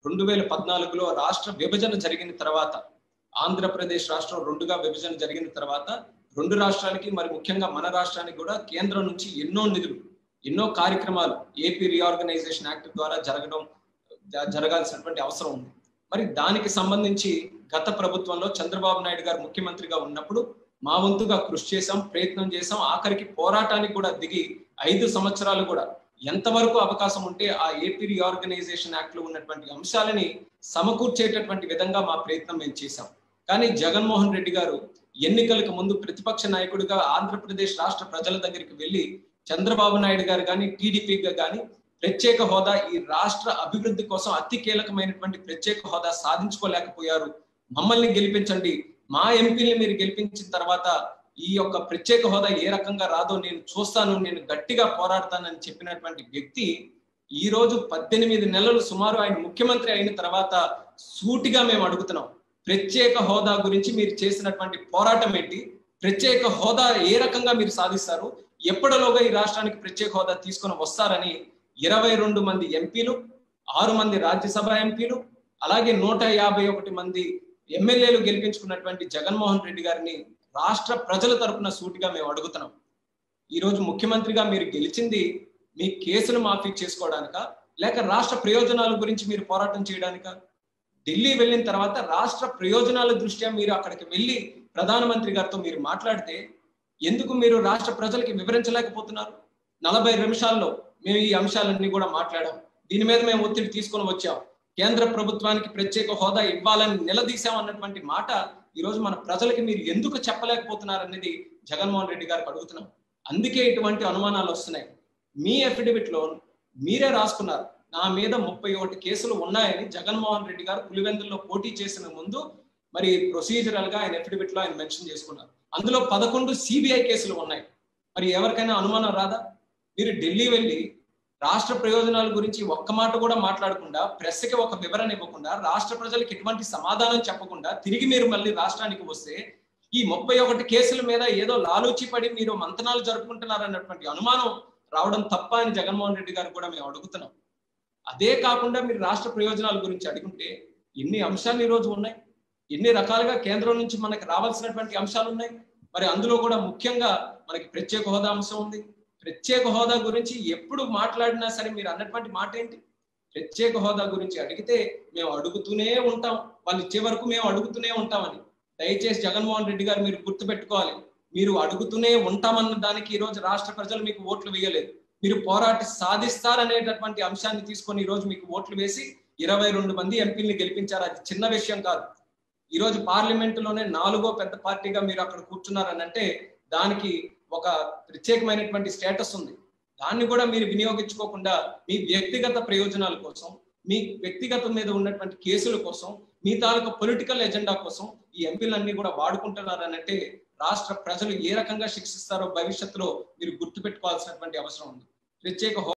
రెండు వేల పద్నాలుగులో రాష్ట్ర విభజన జరిగిన తర్వాత ఆంధ్రప్రదేశ్ రాష్ట్రం రెండుగా విభజన జరిగిన తర్వాత రెండు రాష్ట్రాలకి మరి ముఖ్యంగా మన రాష్ట్రానికి కూడా కేంద్రం నుంచి ఎన్నో నిధులు ఎన్నో కార్యక్రమాలు ఏపీ రీఆర్గనైజేషన్ యాక్ట్ ద్వారా జరగడం జ- జరగాల్సినటువంటి అవసరం ఉంది మరి దానికి సంబంధించి గత ప్రభుత్వంలో చంద్రబాబు నాయుడు గారు ముఖ్యమంత్రిగా ఉన్నప్పుడు మా వంతుగా కృషి చేశాం ప్రయత్నం చేశాం ఆఖరికి పోరాటానికి కూడా దిగి ఐదు సంవత్సరాలు కూడా ఎంతవరకు అవకాశం ఉంటే ఆ ఏపీ రీఆర్గనైజేషన్ యాక్ట్ లో ఉన్నటువంటి అంశాలని సమకూర్చేటటువంటి విధంగా మా ప్రయత్నం మేము చేశాం కానీ జగన్మోహన్ రెడ్డి గారు ఎన్నికలకు ముందు ప్రతిపక్ష నాయకుడిగా ఆంధ్రప్రదేశ్ రాష్ట్ర ప్రజల దగ్గరికి వెళ్ళి చంద్రబాబు నాయుడు గారు కానీ టీడీపీగా కానీ ప్రత్యేక హోదా ఈ రాష్ట్ర అభివృద్ధి కోసం అతి కీలకమైనటువంటి ప్రత్యేక హోదా సాధించుకోలేకపోయారు మమ్మల్ని గెలిపించండి మా ఎంపీని మీరు గెలిపించిన తర్వాత ఈ యొక్క ప్రత్యేక హోదా ఏ రకంగా రాదో నేను చూస్తాను నేను గట్టిగా పోరాడతానని చెప్పినటువంటి వ్యక్తి ఈ రోజు పద్దెనిమిది నెలలు సుమారు ఆయన ముఖ్యమంత్రి అయిన తర్వాత సూటిగా మేము అడుగుతున్నాం ప్రత్యేక హోదా గురించి మీరు చేసినటువంటి పోరాటం ఏంటి ప్రత్యేక హోదా ఏ రకంగా మీరు సాధిస్తారు ఎప్పటిలోగా ఈ రాష్ట్రానికి ప్రత్యేక హోదా తీసుకొని వస్తారని ఇరవై రెండు మంది ఎంపీలు ఆరు మంది రాజ్యసభ ఎంపీలు అలాగే నూట యాభై ఒకటి మంది ఎమ్మెల్యేలు గెలిపించుకున్నటువంటి జగన్మోహన్ రెడ్డి గారిని రాష్ట్ర ప్రజల తరపున సూటిగా మేము అడుగుతున్నాం ఈ రోజు ముఖ్యమంత్రిగా మీరు గెలిచింది మీ కేసును మాఫీ చేసుకోవడానిక లేక రాష్ట్ర ప్రయోజనాల గురించి మీరు పోరాటం చేయడానిక ఢిల్లీ వెళ్ళిన తర్వాత రాష్ట్ర ప్రయోజనాల దృష్ట్యా మీరు అక్కడికి వెళ్ళి ప్రధానమంత్రి గారితో మీరు మాట్లాడితే ఎందుకు మీరు రాష్ట్ర ప్రజలకి వివరించలేకపోతున్నారు నలభై నిమిషాల్లో మేము ఈ అంశాలన్నీ కూడా మాట్లాడాం దీని మీద మేము ఒత్తిడి తీసుకొని వచ్చాం కేంద్ర ప్రభుత్వానికి ప్రత్యేక హోదా ఇవ్వాలని నిలదీశాం అన్నటువంటి మాట ఈ రోజు మన ప్రజలకి మీరు ఎందుకు చెప్పలేకపోతున్నారు అనేది జగన్మోహన్ రెడ్డి గారికి అడుగుతున్నాం అందుకే ఇటువంటి అనుమానాలు వస్తున్నాయి మీ అఫిడవిట్ లో మీరే రాసుకున్నారు నా మీద ముప్పై ఒకటి కేసులు ఉన్నాయని జగన్మోహన్ రెడ్డి గారు పులివెందుల్లో పోటీ చేసిన ముందు మరి ప్రొసీజరల్ గా ఆయన అఫిడవిట్ లో ఆయన మెన్షన్ చేసుకున్నారు అందులో పదకొండు సిబిఐ కేసులు ఉన్నాయి మరి ఎవరికైనా అనుమానం రాదా మీరు ఢిల్లీ వెళ్ళి రాష్ట్ర ప్రయోజనాల గురించి ఒక్క మాట కూడా మాట్లాడకుండా ప్రెస్కి ఒక వివరణ ఇవ్వకుండా రాష్ట్ర ప్రజలకు ఎటువంటి సమాధానం చెప్పకుండా తిరిగి మీరు మళ్ళీ రాష్ట్రానికి వస్తే ఈ ముప్పై ఒకటి కేసుల మీద ఏదో లాలూచి పడి మీరు మంతనాలు జరుపుకుంటున్నారన్నటువంటి అనుమానం రావడం తప్ప అని జగన్మోహన్ రెడ్డి గారు కూడా మేము అడుగుతున్నాం అదే కాకుండా మీరు రాష్ట్ర ప్రయోజనాల గురించి అడుగుంటే ఎన్ని అంశాలు ఈ రోజు ఉన్నాయి ఎన్ని రకాలుగా కేంద్రం నుంచి మనకి రావాల్సినటువంటి అంశాలు ఉన్నాయి మరి అందులో కూడా ముఖ్యంగా మనకి ప్రత్యేక హోదా అంశం ఉంది ప్రత్యేక హోదా గురించి ఎప్పుడు మాట్లాడినా సరే మీరు అన్నటువంటి మాట ఏంటి ప్రత్యేక హోదా గురించి అడిగితే మేము అడుగుతూనే ఉంటాం వాళ్ళు ఇచ్చే వరకు మేము అడుగుతూనే ఉంటామని దయచేసి జగన్మోహన్ రెడ్డి గారు మీరు గుర్తుపెట్టుకోవాలి మీరు అడుగుతూనే ఉంటామన్న దానికి ఈ రోజు రాష్ట్ర ప్రజలు మీకు ఓట్లు వేయలేదు మీరు పోరాటి సాధిస్తారనేటటువంటి అంశాన్ని తీసుకొని ఈ రోజు మీకు ఓట్లు వేసి ఇరవై రెండు మంది ఎంపీల్ని గెలిపించారు అది చిన్న విషయం కాదు ఈ రోజు పార్లమెంటులోనే నాలుగో పెద్ద పార్టీగా మీరు అక్కడ కూర్చున్నారని అంటే దానికి ఒక ప్రత్యేకమైనటువంటి స్టేటస్ ఉంది దాన్ని కూడా మీరు వినియోగించుకోకుండా మీ వ్యక్తిగత ప్రయోజనాల కోసం మీ వ్యక్తిగత మీద ఉన్నటువంటి కేసుల కోసం మీ తాలూకా పొలిటికల్ ఎజెండా కోసం ఈ ఎంపీలన్నీ కూడా వాడుకుంటున్నారని అంటే రాష్ట్ర ప్రజలు ఏ రకంగా శిక్షిస్తారో భవిష్యత్తులో మీరు గుర్తుపెట్టుకోవాల్సినటువంటి అవసరం ఉంది ప్రత్యేక హో-